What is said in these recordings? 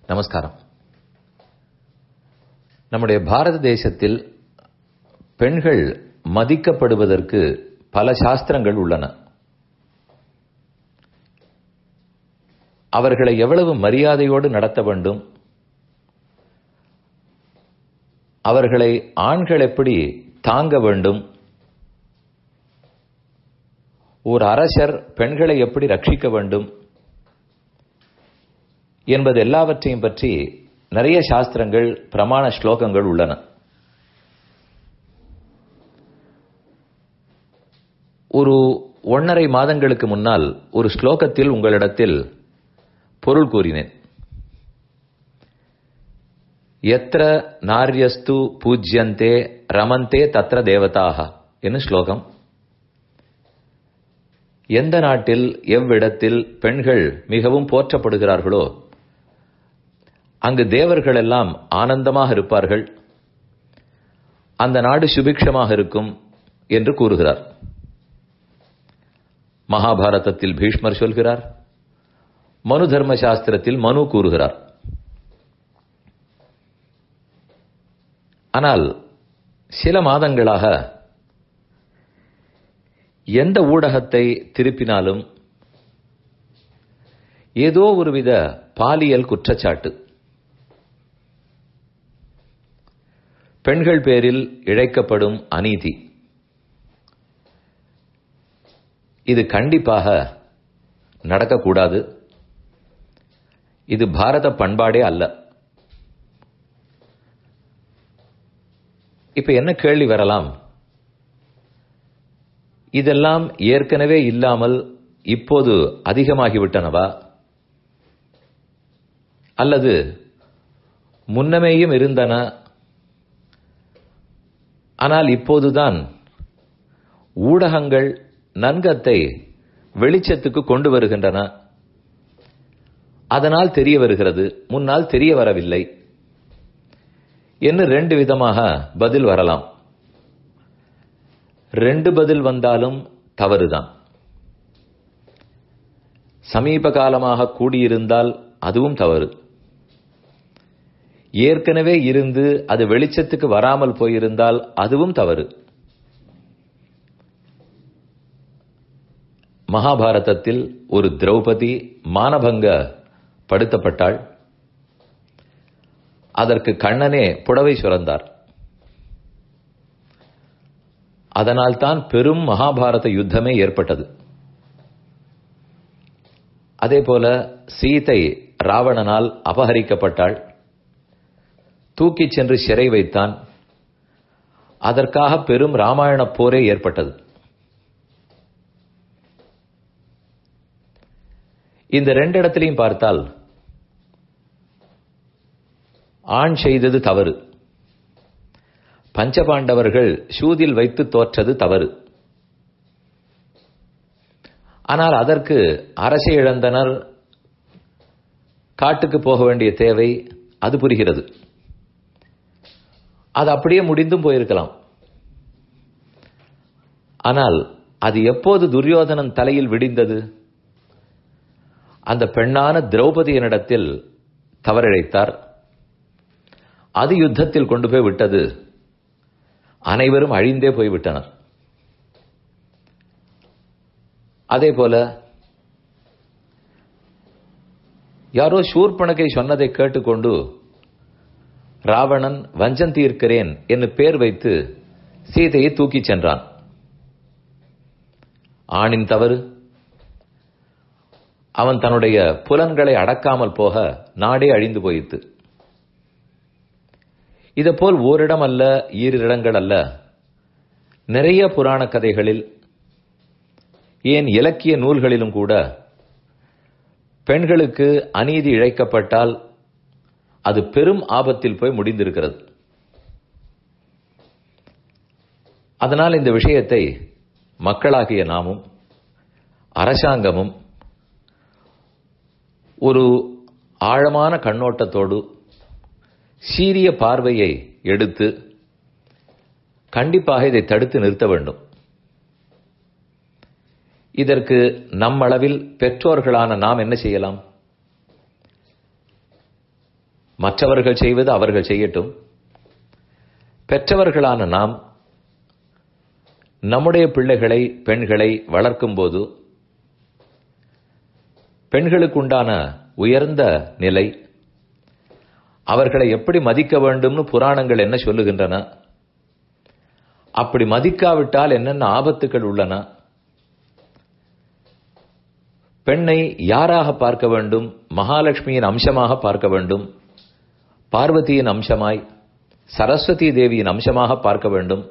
நமஸ்காரம் நம்முடைய பாரத தேசத்தில் பெண்கள் மதிக்கப்படுவதற்கு பல சாஸ்திரங்கள் உள்ளன அவர்களை எவ்வளவு மரியாதையோடு நடத்த வேண்டும் அவர்களை ஆண்கள் எப்படி தாங்க வேண்டும் ஒரு அரசர் பெண்களை எப்படி ரட்சிக்க வேண்டும் என்பது எல்லாவற்றையும் பற்றி நிறைய சாஸ்திரங்கள் பிரமாண ஸ்லோகங்கள் உள்ளன ஒரு ஒன்றரை மாதங்களுக்கு முன்னால் ஒரு ஸ்லோகத்தில் உங்களிடத்தில் பொருள் கூறினேன் எத்திர நாரியஸ்து பூஜ்யந்தே ரமந்தே தத்ர தேவதாக என்ன ஸ்லோகம் எந்த நாட்டில் எவ்விடத்தில் பெண்கள் மிகவும் போற்றப்படுகிறார்களோ அங்கு தேவர்கள் எல்லாம் ஆனந்தமாக இருப்பார்கள் அந்த நாடு சுபிக்ஷமாக இருக்கும் என்று கூறுகிறார் மகாபாரதத்தில் பீஷ்மர் சொல்கிறார் மனு தர்ம சாஸ்திரத்தில் மனு கூறுகிறார் ஆனால் சில மாதங்களாக எந்த ஊடகத்தை திருப்பினாலும் ஏதோ ஒருவித பாலியல் குற்றச்சாட்டு பெண்கள் பேரில் இழைக்கப்படும் அநீதி இது கண்டிப்பாக நடக்கக்கூடாது இது பாரத பண்பாடே அல்ல இப்ப என்ன கேள்வி வரலாம் இதெல்லாம் ஏற்கனவே இல்லாமல் இப்போது அதிகமாகிவிட்டனவா அல்லது முன்னமேயும் இருந்தன ஆனால் இப்போதுதான் ஊடகங்கள் நன்கத்தை வெளிச்சத்துக்கு கொண்டு வருகின்றன அதனால் தெரிய வருகிறது முன்னால் தெரிய வரவில்லை என்று ரெண்டு விதமாக பதில் வரலாம் ரெண்டு பதில் வந்தாலும் தவறுதான் சமீப காலமாக கூடியிருந்தால் அதுவும் தவறு ஏற்கனவே இருந்து அது வெளிச்சத்துக்கு வராமல் போயிருந்தால் அதுவும் தவறு மகாபாரதத்தில் ஒரு திரௌபதி மானபங்க படுத்தப்பட்டாள் அதற்கு கண்ணனே புடவை சுரந்தார் அதனால்தான் பெரும் மகாபாரத யுத்தமே ஏற்பட்டது அதே போல சீதை ராவணனால் அபகரிக்கப்பட்டாள் தூக்கிச் சென்று சிறை வைத்தான் அதற்காக பெரும் ராமாயண போரே ஏற்பட்டது இந்த ரெண்டு இடத்திலையும் பார்த்தால் ஆண் செய்தது தவறு பஞ்சபாண்டவர்கள் சூதில் வைத்து தோற்றது தவறு ஆனால் அதற்கு அரசை இழந்தனர் காட்டுக்கு போக வேண்டிய தேவை அது புரிகிறது அது அப்படியே முடிந்தும் போயிருக்கலாம் ஆனால் அது எப்போது துரியோதனன் தலையில் விடிந்தது அந்த பெண்ணான திரௌபதியனிடத்தில் தவறிழைத்தார் அது யுத்தத்தில் கொண்டு போய் விட்டது அனைவரும் அழிந்தே போய்விட்டனர் அதே போல யாரோ சூர்பணக்கை சொன்னதை கேட்டுக்கொண்டு ராவணன் வஞ்சம் தீர்க்கிறேன் என்று பேர் வைத்து சீதையை தூக்கிச் சென்றான் ஆணின் தவறு அவன் தன்னுடைய புலன்களை அடக்காமல் போக நாடே அழிந்து போயிற்று போல் ஓரிடம் அல்ல ஈரிடங்கள் அல்ல நிறைய புராண கதைகளில் ஏன் இலக்கிய நூல்களிலும் கூட பெண்களுக்கு அநீதி இழைக்கப்பட்டால் அது பெரும் ஆபத்தில் போய் முடிந்திருக்கிறது அதனால் இந்த விஷயத்தை மக்களாகிய நாமும் அரசாங்கமும் ஒரு ஆழமான கண்ணோட்டத்தோடு சீரிய பார்வையை எடுத்து கண்டிப்பாக இதை தடுத்து நிறுத்த வேண்டும் இதற்கு நம்மளவில் பெற்றோர்களான நாம் என்ன செய்யலாம் மற்றவர்கள் செய்வது அவர்கள் செய்யட்டும் பெற்றவர்களான நாம் நம்முடைய பிள்ளைகளை பெண்களை வளர்க்கும் போது பெண்களுக்குண்டான உயர்ந்த நிலை அவர்களை எப்படி மதிக்க வேண்டும்னு புராணங்கள் என்ன சொல்லுகின்றன அப்படி மதிக்காவிட்டால் என்னென்ன ஆபத்துகள் உள்ளன பெண்ணை யாராக பார்க்க வேண்டும் மகாலட்சுமியின் அம்சமாக பார்க்க வேண்டும் பார்வதியின் அம்சமாய் சரஸ்வதி தேவியின் அம்சமாக பார்க்க வேண்டும்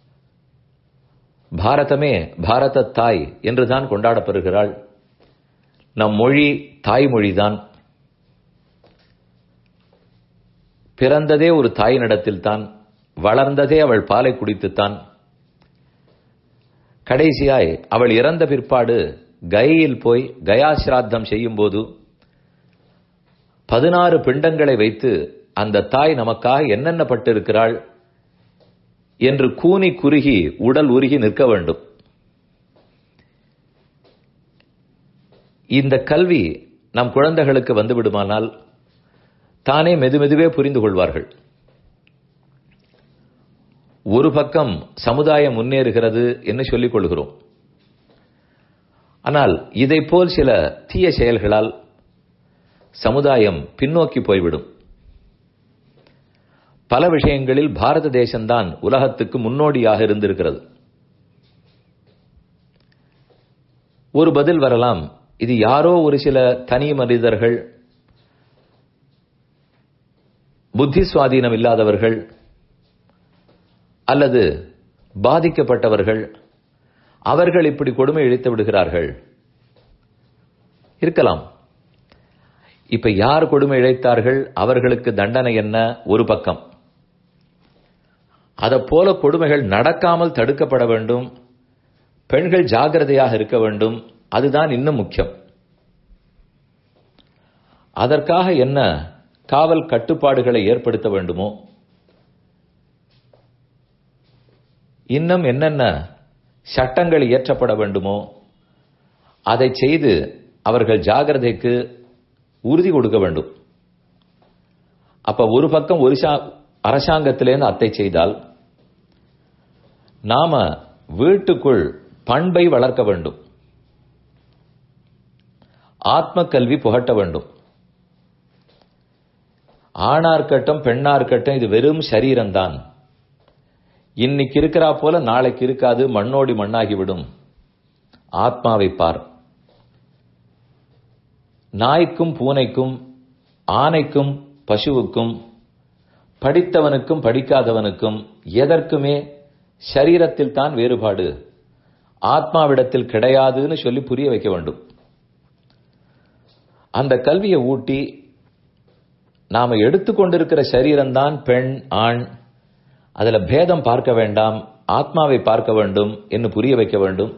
பாரதமே பாரத தாய் என்றுதான் கொண்டாடப்படுகிறாள் நம் மொழி தாய்மொழிதான் பிறந்ததே ஒரு தாயினிடத்தில்தான் வளர்ந்ததே அவள் பாலை குடித்துத்தான் கடைசியாய் அவள் இறந்த பிற்பாடு கயையில் போய் கயாசிராத்தம் செய்யும் போது பதினாறு பிண்டங்களை வைத்து அந்த தாய் நமக்காக என்னென்ன பட்டிருக்கிறாள் என்று கூனி குறுகி உடல் உருகி நிற்க வேண்டும் இந்த கல்வி நம் குழந்தைகளுக்கு வந்து விடுமானால் தானே மெதுமெதுவே புரிந்து கொள்வார்கள் ஒரு பக்கம் சமுதாயம் முன்னேறுகிறது என்று சொல்லிக் கொள்கிறோம் ஆனால் இதை போல் சில தீய செயல்களால் சமுதாயம் பின்னோக்கி போய்விடும் பல விஷயங்களில் பாரத தேசம்தான் உலகத்துக்கு முன்னோடியாக இருந்திருக்கிறது ஒரு பதில் வரலாம் இது யாரோ ஒரு சில தனி மனிதர்கள் புத்தி சுவாதீனம் இல்லாதவர்கள் அல்லது பாதிக்கப்பட்டவர்கள் அவர்கள் இப்படி கொடுமை இழைத்து விடுகிறார்கள் இருக்கலாம் இப்ப யார் கொடுமை இழைத்தார்கள் அவர்களுக்கு தண்டனை என்ன ஒரு பக்கம் அதை போல கொடுமைகள் நடக்காமல் தடுக்கப்பட வேண்டும் பெண்கள் ஜாகிரதையாக இருக்க வேண்டும் அதுதான் இன்னும் முக்கியம் அதற்காக என்ன காவல் கட்டுப்பாடுகளை ஏற்படுத்த வேண்டுமோ இன்னும் என்னென்ன சட்டங்கள் இயற்றப்பட வேண்டுமோ அதை செய்து அவர்கள் ஜாகிரதைக்கு உறுதி கொடுக்க வேண்டும் அப்ப ஒரு பக்கம் ஒரு அரசாங்கத்திலேருந்து அத்தை செய்தால் நாம வீட்டுக்குள் பண்பை வளர்க்க வேண்டும் ஆத்ம கல்வி புகட்ட வேண்டும் ஆணா இருக்கட்டும் பெண்ணா இருக்கட்டும் இது வெறும் சரீரம்தான் இன்னைக்கு இருக்கிறா போல நாளைக்கு இருக்காது மண்ணோடி மண்ணாகிவிடும் ஆத்மாவை பார் நாய்க்கும் பூனைக்கும் ஆனைக்கும் பசுவுக்கும் படித்தவனுக்கும் படிக்காதவனுக்கும் எதற்குமே சரீரத்தில் தான் வேறுபாடு ஆத்மாவிடத்தில் கிடையாதுன்னு சொல்லி புரிய வைக்க வேண்டும் அந்த கல்வியை ஊட்டி நாம எடுத்துக்கொண்டிருக்கிற சரீரம்தான் பெண் ஆண் அதுல பேதம் பார்க்க வேண்டாம் ஆத்மாவை பார்க்க வேண்டும் என்று புரிய வைக்க வேண்டும்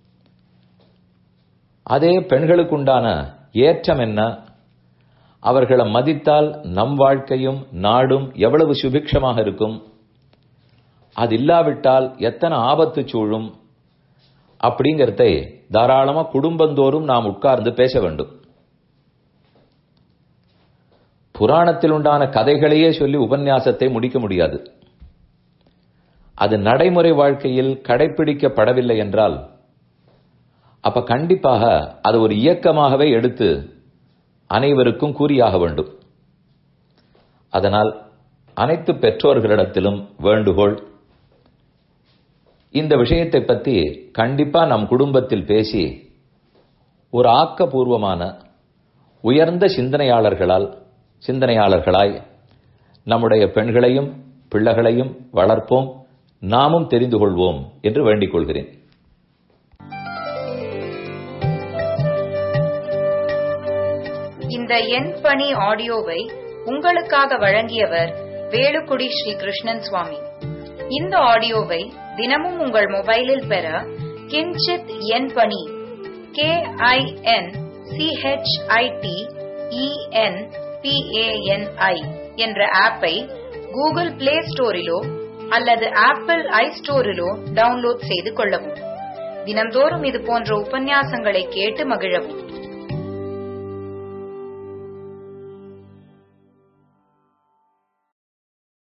அதே பெண்களுக்குண்டான ஏற்றம் என்ன அவர்களை மதித்தால் நம் வாழ்க்கையும் நாடும் எவ்வளவு சுபிக்ஷமாக இருக்கும் அது இல்லாவிட்டால் எத்தனை ஆபத்து சூழும் அப்படிங்கறதை தாராளமா குடும்பந்தோறும் நாம் உட்கார்ந்து பேச வேண்டும் புராணத்தில் உண்டான கதைகளையே சொல்லி உபன்யாசத்தை முடிக்க முடியாது அது நடைமுறை வாழ்க்கையில் கடைபிடிக்கப்படவில்லை என்றால் அப்ப கண்டிப்பாக அது ஒரு இயக்கமாகவே எடுத்து அனைவருக்கும் கூறியாக வேண்டும் அதனால் அனைத்து பெற்றோர்களிடத்திலும் வேண்டுகோள் இந்த விஷயத்தை பற்றி கண்டிப்பா நம் குடும்பத்தில் பேசி ஒரு ஆக்கப்பூர்வமான உயர்ந்த சிந்தனையாளர்களால் சிந்தனையாளர்களாய் நம்முடைய பெண்களையும் பிள்ளைகளையும் வளர்ப்போம் நாமும் தெரிந்து கொள்வோம் என்று வேண்டிக் கொள்கிறேன் இந்த எண் பணி ஆடியோவை உங்களுக்காக வழங்கியவர் வேலுக்குடி ஸ்ரீ கிருஷ்ணன் சுவாமி இந்த ஆடியோவை தினமும் உங்கள் மொபைலில் பெற கிஞ்சித் எண் பணி கே ஐ என் சிஹெச்ஐடி இஎன் பிஏஎன்ஐ என்ற ஆப்பை கூகுள் பிளே ஸ்டோரிலோ அல்லது ஆப்பிள் ஐ ஸ்டோரிலோ டவுன்லோட் செய்து கொள்ளவும் தினம்தோறும் இது போன்ற உபன்யாசங்களை கேட்டு மகிழவும்